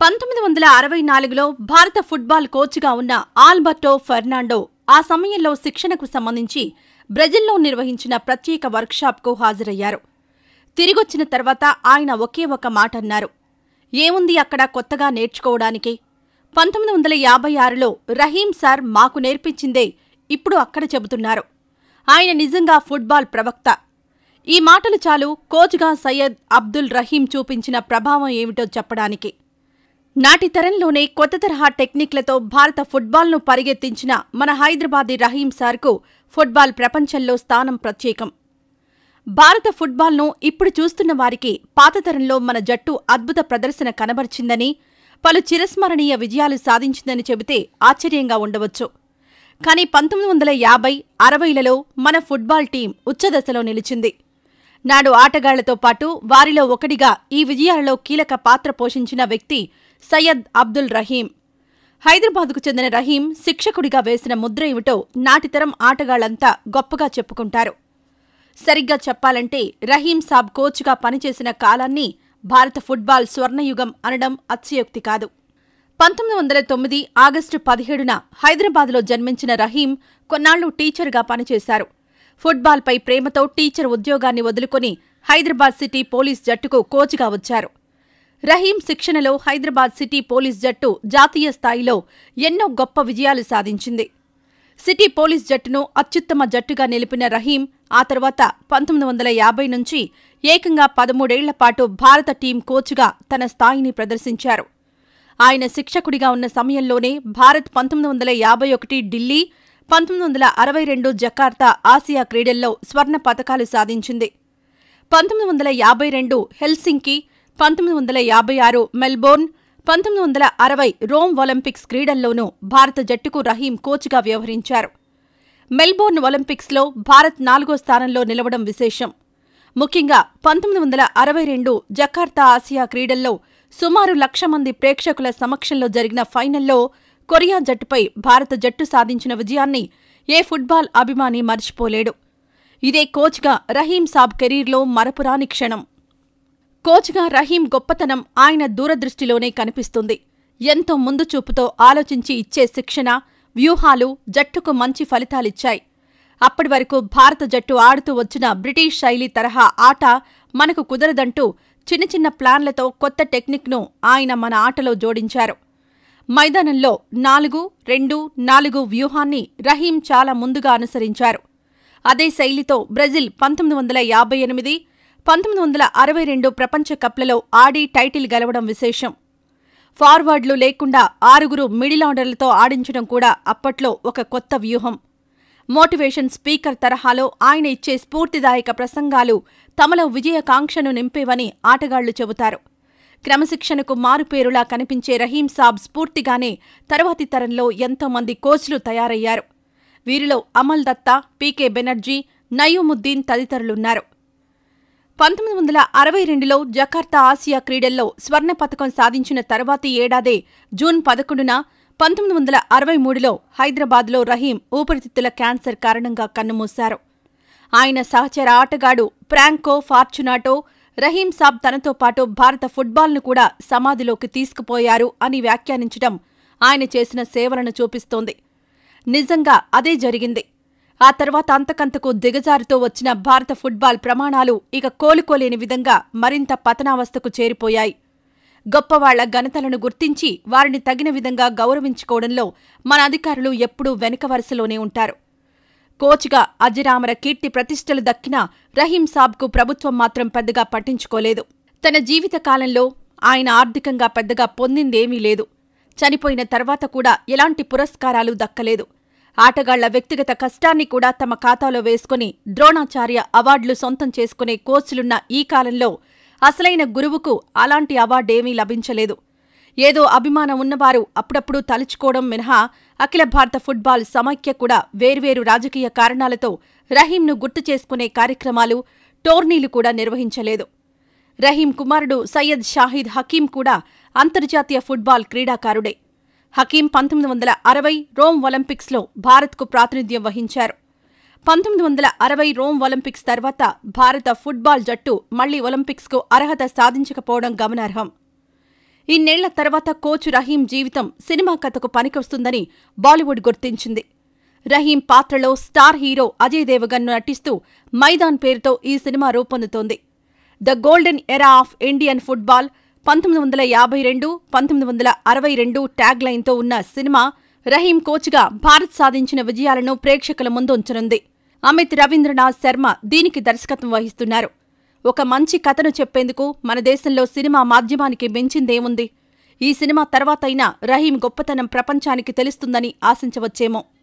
పంతొమ్మిది వందల అరవై నాలుగులో భారత ఫుట్బాల్ కోచ్గా ఉన్న ఆల్బర్టో ఫెర్నాండో ఆ సమయంలో శిక్షణకు సంబంధించి బ్రెజిల్లో నిర్వహించిన ప్రత్యేక వర్క్షాప్కు హాజరయ్యారు తిరిగొచ్చిన తర్వాత ఆయన ఒకే ఒక మాట అన్నారు ఏముంది అక్కడ కొత్తగా నేర్చుకోవడానికి పంతొమ్మిది వందల యాభై ఆరులో రహీం సార్ మాకు నేర్పించిందే ఇప్పుడు అక్కడ చెబుతున్నారు ఆయన నిజంగా ఫుట్బాల్ ప్రవక్త ఈ మాటలు చాలు కోచ్గా సయ్యద్ అబ్దుల్ రహీం చూపించిన ప్రభావం ఏమిటో చెప్పడానికి నాటి తరంలోనే కొత్త తరహా టెక్నిక్లతో భారత ఫుట్బాల్ను పరిగెత్తించిన మన హైదరాబాదీ రహీం సార్కు ఫుట్బాల్ ప్రపంచంలో స్థానం ప్రత్యేకం భారత ఫుట్బాల్ను ఇప్పుడు చూస్తున్న వారికి పాత తరంలో మన జట్టు అద్భుత ప్రదర్శన కనబరిచిందని పలు చిరస్మరణీయ విజయాలు సాధించిందని చెబితే ఆశ్చర్యంగా ఉండవచ్చు కానీ పంతొమ్మిది వందల యాభై అరవైలలో మన ఫుట్బాల్ టీం ఉచ్చదశలో నిలిచింది నాడు ఆటగాళ్లతో పాటు వారిలో ఒకడిగా ఈ విజయాలలో కీలక పాత్ర పోషించిన వ్యక్తి సయ్యద్ అబ్దుల్ రహీం హైదరాబాద్కు చెందిన రహీం శిక్షకుడిగా వేసిన ముద్ర ఏమిటో నాటితరం ఆటగాళ్లంతా గొప్పగా చెప్పుకుంటారు సరిగ్గా చెప్పాలంటే రహీం సాబ్ కోచ్గా పనిచేసిన కాలాన్ని భారత ఫుట్బాల్ స్వర్ణయుగం అనడం అతిశయోక్తి కాదు పంతొమ్మిది వందల తొమ్మిది ఆగస్టు పదిహేడున హైదరాబాద్లో జన్మించిన రహీం కొన్నాళ్లు టీచర్గా పనిచేశారు ఫుట్బాల్పై ప్రేమతో టీచర్ ఉద్యోగాన్ని వదులుకొని హైదరాబాద్ సిటీ పోలీస్ జట్టుకు కోచ్గా వచ్చారు రహీం శిక్షణలో హైదరాబాద్ సిటీ పోలీస్ జట్టు జాతీయ స్థాయిలో ఎన్నో గొప్ప విజయాలు సాధించింది సిటీ పోలీస్ జట్టును అత్యుత్తమ జట్టుగా నిలిపిన రహీం ఆ తర్వాత పంతొమ్మిది వందల యాభై నుంచి ఏకంగా పదమూడేళ్ల పాటు భారత టీం కోచ్గా తన స్థాయిని ప్రదర్శించారు ఆయన శిక్షకుడిగా ఉన్న సమయంలోనే భారత్ పంతొమ్మిది వందల యాభై ఒకటి ఢిల్లీ పంతొమ్మిది వందల అరవై రెండు జకార్తా ఆసియా క్రీడల్లో స్వర్ణ పతకాలు సాధించింది పంతొమ్మిది వందల యాభై రెండు హెల్సింకి పంతొమ్మిది వందల యాభై ఆరు మెల్బోర్న్ పంతొమ్మిది వందల అరవై రోమ్ ఒలింపిక్స్ క్రీడల్లోనూ భారత జట్టుకు రహీం కోచ్గా వ్యవహరించారు మెల్బోర్న్ ఒలింపిక్స్లో భారత్ నాలుగో స్థానంలో నిలవడం విశేషం ముఖ్యంగా పంతొమ్మిది వందల అరవై రెండు జకార్తా ఆసియా క్రీడల్లో సుమారు లక్ష మంది ప్రేక్షకుల సమక్షంలో జరిగిన ఫైనల్లో కొరియా జట్టుపై భారత జట్టు సాధించిన విజయాన్ని ఏ ఫుట్బాల్ అభిమాని మర్చిపోలేడు ఇదే కోచ్గా రహీం సాబ్ కెరీర్లో మరపురాని క్షణం కోచ్గా రహీం గొప్పతనం ఆయన దూరదృష్టిలోనే కనిపిస్తుంది ఎంతో ముందు చూపుతో ఆలోచించి ఇచ్చే శిక్షణ వ్యూహాలు జట్టుకు మంచి ఫలితాలిచ్చాయి అప్పటి వరకు భారత జట్టు ఆడుతూ వచ్చిన బ్రిటిష్ శైలి తరహా ఆట మనకు కుదరదంటూ చిన్న చిన్న ప్లాన్లతో కొత్త టెక్నిక్ను ఆయన మన ఆటలో జోడించారు మైదానంలో నాలుగు రెండు నాలుగు వ్యూహాన్ని రహీం చాలా ముందుగా అనుసరించారు అదే శైలితో బ్రెజిల్ పంతొమ్మిది వందల యాభై ఎనిమిది పంతొమ్మిది వందల అరవై రెండు ప్రపంచ కప్లలో ఆడి టైటిల్ గెలవడం విశేషం ఫార్వర్డ్లు లేకుండా ఆరుగురు మిడిల్ ఆర్డర్లతో ఆడించడం కూడా అప్పట్లో ఒక కొత్త వ్యూహం మోటివేషన్ స్పీకర్ తరహాలో ఆయన ఇచ్చే స్ఫూర్తిదాయక ప్రసంగాలు తమలో విజయకాంక్షను నింపేవని ఆటగాళ్లు చెబుతారు క్రమశిక్షణకు మారుపేరులా కనిపించే రహీం సాబ్ స్ఫూర్తిగానే తర్వాతి తరంలో ఎంతోమంది కోచ్లు తయారయ్యారు వీరిలో అమల్ దత్తా పీకే బెనర్జీ నయూముద్దీన్ తదితరులున్నారు పంతొమ్మిది వందల అరవై రెండులో జకార్తా ఆసియా క్రీడల్లో స్వర్ణ పథకం సాధించిన తర్వాతి ఏడాదే జూన్ పదకొండున పంతొమ్మిది వందల అరవై మూడులో హైదరాబాద్లో రహీం ఊపిరితిత్తుల క్యాన్సర్ కారణంగా కన్నుమూశారు ఆయన సహచర ఆటగాడు ప్రాంకో ఫార్చునాటో రహీం సాబ్ తనతో పాటు భారత ఫుట్బాల్ను కూడా సమాధిలోకి తీసుకుపోయారు అని వ్యాఖ్యానించడం ఆయన చేసిన సేవలను చూపిస్తోంది నిజంగా అదే జరిగింది ఆ తర్వాత అంతకంతకు దిగజారుతూ వచ్చిన భారత ఫుట్బాల్ ప్రమాణాలు ఇక కోలుకోలేని విధంగా మరింత పతనావస్థకు చేరిపోయాయి గొప్పవాళ్ల ఘనతలను గుర్తించి వారిని తగిన విధంగా గౌరవించుకోవడంలో మన అధికారులు ఎప్పుడూ వెనుక వరుసలోనే ఉంటారు కోచ్గా అజరామర కీర్తి ప్రతిష్టలు దక్కినా రహీం సాబ్కు ప్రభుత్వం మాత్రం పెద్దగా పట్టించుకోలేదు తన జీవిత కాలంలో ఆయన ఆర్థికంగా పెద్దగా పొందిందేమీ లేదు చనిపోయిన తర్వాత కూడా ఎలాంటి పురస్కారాలు దక్కలేదు ఆటగాళ్ల వ్యక్తిగత కష్టాన్ని కూడా తమ ఖాతాలో వేసుకుని ద్రోణాచార్య అవార్డులు సొంతం చేసుకునే కోచ్లున్న ఈ కాలంలో అసలైన గురువుకు అలాంటి అవార్డేమీ లభించలేదు ఏదో అభిమానం ఉన్నవారు అప్పుడప్పుడు తలుచుకోవడం మినహా అఖిల భారత ఫుట్బాల్ సమైక్య కూడా వేర్వేరు రాజకీయ కారణాలతో రహీంను గుర్తు చేసుకునే కార్యక్రమాలు టోర్నీలు కూడా నిర్వహించలేదు రహీం కుమారుడు సయ్యద్ షాహిద్ హకీం కూడా అంతర్జాతీయ ఫుట్బాల్ క్రీడాకారుడే హకీం పంతొమ్మిది వందల అరవై రోమ్ ఒలింపిక్స్లో భారత్కు ప్రాతినిధ్యం వహించారు పంతొమ్మిది వందల అరవై రోమ్ ఒలింపిక్స్ తర్వాత భారత ఫుట్బాల్ జట్టు మళ్లీ ఒలింపిక్స్కు అర్హత సాధించకపోవడం గమనార్హం ఇన్నేళ్ల తర్వాత కోచ్ రహీం జీవితం సినిమా కథకు పనికొస్తుందని బాలీవుడ్ గుర్తించింది రహీం పాత్రలో స్టార్ హీరో అజయ్ దేవగన్ నటిస్తూ మైదాన్ పేరుతో ఈ సినిమా రూపొందుతోంది the golden era of Indian football పంతొమ్మిది వందల యాభై రెండు పంతొమ్మిది వందల అరవై రెండు ట్యాగ్ లైన్తో ఉన్న సినిమా రహీం కోచ్గా భారత్ సాధించిన విజయాలను ప్రేక్షకుల ముందు ఉంచనుంది అమిత్ రవీంద్రనాథ్ శర్మ దీనికి దర్శకత్వం వహిస్తున్నారు ఒక మంచి కథను చెప్పేందుకు మన దేశంలో సినిమా మాధ్యమానికి మించిందేముంది ఈ సినిమా తర్వాతైనా రహీం గొప్పతనం ప్రపంచానికి తెలుస్తుందని ఆశించవచ్చేమో